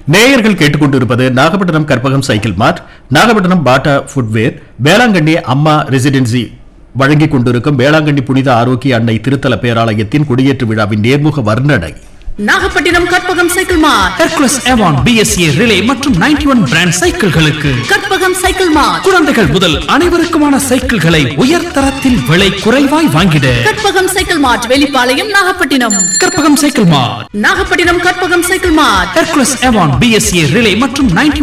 நேயர்கள் கேட்டுக்கொண்டிருப்பது Nagapattinam Karpagam cycle mart Nagapattinam Bata footwear Velankanni அம்மா ரெசிடென்சி வழங்கிக் கொண்டிருக்கும் வேளாங்கண்ணி புனித ஆரோக்கிய அன்னை திருத்தல பேராலயத்தின் குடியேற்று விழாவின் நேர்முக வர்ணனை Nagapattinam Karpagam cycle mart Hercules Avon BSA Raleigh மற்றும் 91 ஒன் பிராண்ட் சைக்கிள்களுக்கு கற்பகம் சைக்கிள் மார்ட் குழந்தைகள் முதல் அனைவருக்குமான சைக்கிள்களை உயர்தரத்தில் விலை குறைவாய் வாங்கிட Karpagam cycle mart Velipalayam Nagapattinam Karpagam cycle mart Nagapattinam Karpagam cycle mart Hercules Avon BSA Raleigh மற்றும் 91